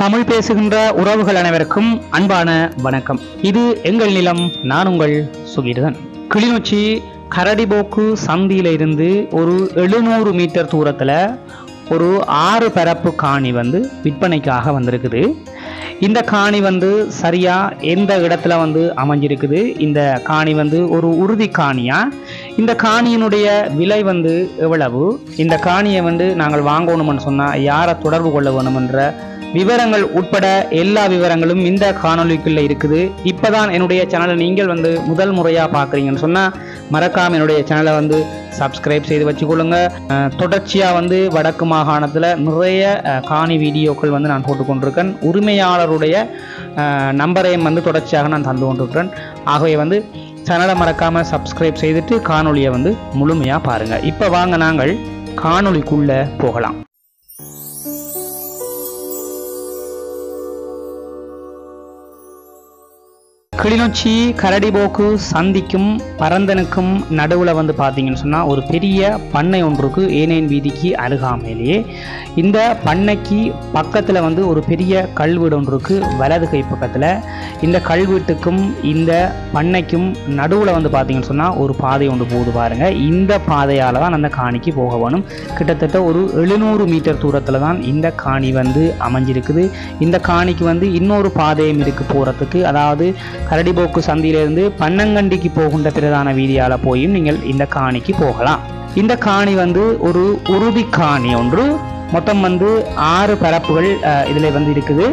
தமிழ் பேசுகின்ற உறவுகள் அனைவருக்கும் அன்பான வணக்கம் இது எங்கள் நிலம் நான் உங்கள் சுகிர்தன் கிளிநொச்சி கரடிபோக்கு சந்தியில இருந்து ஒரு எழுநூறு மீட்டர் தூரத்தில் ஒரு ஆறு பரப்பு காணி வந்து விற்பனைக்காக வந்திருக்குது இந்த காணி வந்து சரியா எந்த இடத்துல வந்து அமைஞ்சிருக்குது இந்த காணி வந்து ஒரு உறுதி காணியா இந்த காணியினுடைய விலை வந்து எவ்வளவு இந்த காணியை வந்து நாங்கள் வாங்கணும்னு சொன்னால் யாரை தொடர்பு கொள்ள வேணுமென்ற விவரங்கள் உட்பட எல்லா விவரங்களும் இந்த காணொளிக்குள்ள இருக்குது இப்பதான் என்னுடைய சேனலை நீங்கள் வந்து முதல் முறையாக பார்க்குறீங்கன்னு சொன்னால் மறக்காம என்னுடைய சேனலை வந்து சப்ஸ்கிரைப் செய்து வச்சுக்கொள்ளுங்க அஹ், தொடர்ச்சியா வந்து வடக்கு மாகாணத்தில் நிறைய அஹ், காணி வீடியோக்கள் வந்து நான் போட்டுக்கொண்டிருக்கேன் உரிமையாளருடைய அஹ், நம்பரையும் வந்து தொடர்ச்சியாக நான் தந்து கொண்டிருக்கிறேன் ஆகவே வந்து சேனலை மறக்காம சப்ஸ்கிரைப் செய்துட்டு காணொளியை வந்து முழுமையாக பாருங்க இப்போ வாங்க நாங்கள் காணொளிக்குள்ள போகலாம் கிளிநொச்சி கரடிபோக்கு சந்திக்கும் பரந்தனுக்கும் நடுவில் வந்து பார்த்தீங்கன்னு சொன்னால் ஒரு பெரிய பண்ணை ஒன்றுக்கு ஏனேன் வீதிக்கு அருகாமையிலேயே இந்த பண்ணைக்கு பக்கத்தில் வந்து ஒரு பெரிய கல்வீடு ஒன்று இருக்கு வலது கை பக்கத்தில் இந்த கல்வீட்டுக்கும் இந்த பண்ணைக்கும் நடுவில் வந்து பார்த்தீங்கன்னு சொன்னால் ஒரு பாதை ஒன்று போகுது பாருங்க இந்த பாதையால் தான் அந்த காணிக்கு போக வேணும் கிட்டத்தட்ட ஒரு எழுநூறு மீட்டர் தூரத்தில் தான் இந்த காணி வந்து அமைஞ்சிருக்குது இந்த காணிக்கு வந்து இன்னொரு பாதையும் இருக்கு போகிறதுக்கு அதாவது கரடிபோக்கு சந்தியிலிருந்து பன்னங்கண்டிக்கு போகின்ற பிரதான வீதியால் போயும் நீங்கள் இந்த காணிக்கு போகலாம் இந்த காணி வந்து ஒரு உறுதி காணி ஒன்று மொத்தம் வந்து ஆறு பரப்புகள் அஹ், இதுல வந்து இருக்குது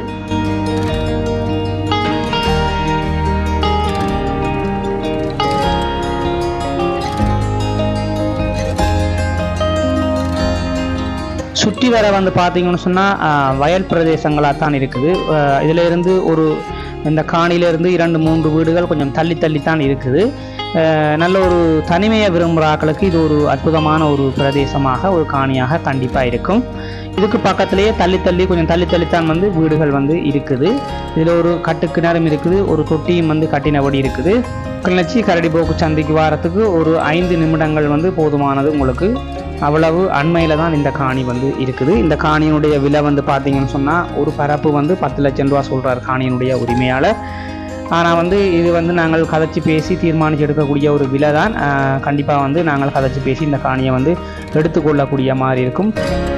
சுற்றி வர வந்து பார்த்தீங்கன்னு சொன்னால் வயல் பிரதேசங்களாக தான் இருக்குது அஹ் இதுல இருந்து ஒரு இந்த காணியிலிருந்து இரண்டு மூன்று வீடுகள் கொஞ்சம் தள்ளி தள்ளி தான் இருக்குது அஹ் நல்ல ஒரு தனிமையை விரும்புகிற ஆட்களுக்கு இது ஒரு அற்புதமான ஒரு பிரதேசமாக ஒரு காணியாக கண்டிப்பாக இருக்கும் இதுக்கு பக்கத்திலேயே தள்ளி தள்ளி கொஞ்சம் தள்ளி தள்ளித்தான் வந்து வீடுகள் வந்து இருக்குது இதில் ஒரு கட்டு கிணறும் இருக்குது ஒரு தொட்டியும் வந்து கட்டினபடி இருக்குது கிளர்ச்சி கரடிபோக்கு சந்தைக்கு வாரத்துக்கு ஒரு ஐந்து நிமிடங்கள் வந்து போதுமானது உங்களுக்கு அவ்வளவு அண்மையில் தான் இந்த காணி வந்து இருக்குது இந்த காணியினுடைய விலை வந்து பார்த்தீங்கன்னு சொன்னால் ஒரு பரப்பு வந்து பத்து லட்சம் ரூபா சொல்கிறார் காணியினுடைய உரிமையாளர் ஆனால் வந்து இது வந்து நாங்கள் கதைச்சி பேசி தீர்மானித்து எடுக்கக்கூடிய ஒரு விலை தான் கண்டிப்பாக வந்து நாங்கள் கதைச்சி பேசி இந்த காணியை வந்து எடுத்துக்கொள்ளக்கூடிய மாதிரி இருக்கும்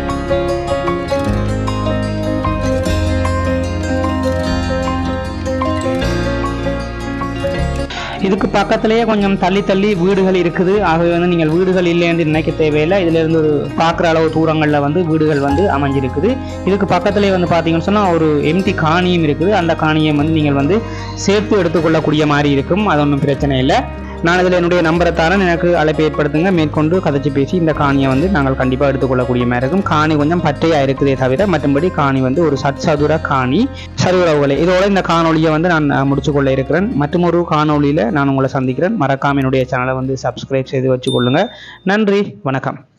இதுக்கு பக்கத்திலேயே கொஞ்சம் தள்ளி தள்ளி வீடுகள் இருக்குது ஆகவே வந்து நீங்கள் வீடுகள் இல்லை என்று நினைக்க தேவையில்லை இதுல இருந்து ஒரு பார்க்குற அளவு தூரங்களில் வந்து வீடுகள் வந்து அமைஞ்சிருக்குது இதுக்கு பக்கத்திலேயே வந்து பார்த்தீங்கன்னு சொன்னால் ஒரு எம்டி காணியும் இருக்குது அந்த காணியை வந்து நீங்கள் வந்து சேர்த்து எடுத்துக்கொள்ளக்கூடிய மாதிரி இருக்கும் அது ஒன்றும் பிரச்சனை இல்லை நான் இதில் என்னுடைய நம்பரை தரேன் எனக்கு அழைப்பு ஏற்படுத்துங்க மேற்கொண்டு கதைச்சு பேசி இந்த காணியை வந்து நாங்கள் கண்டிப்பாக எடுத்துக்கொள்ளக்கூடிய மாதிரி இருக்கும் காணி கொஞ்சம் பச்சையாக இருக்குதே தவிர மற்றபடி காணி வந்து ஒரு சத்சதுர காணி சதுரவுகளை இதோட இந்த காணொலியை வந்து நான் அஹ், முடிச்சுக்கொள்ள இருக்கிறேன் மற்றும் ஒரு காணொலியில் நான் உங்களை சந்திக்கிறேன் மறக்காம என்னுடைய சேனலை வந்து சப்ஸ்கிரைப் செய்து வச்சுக்கொள்ளுங்க நன்றி வணக்கம்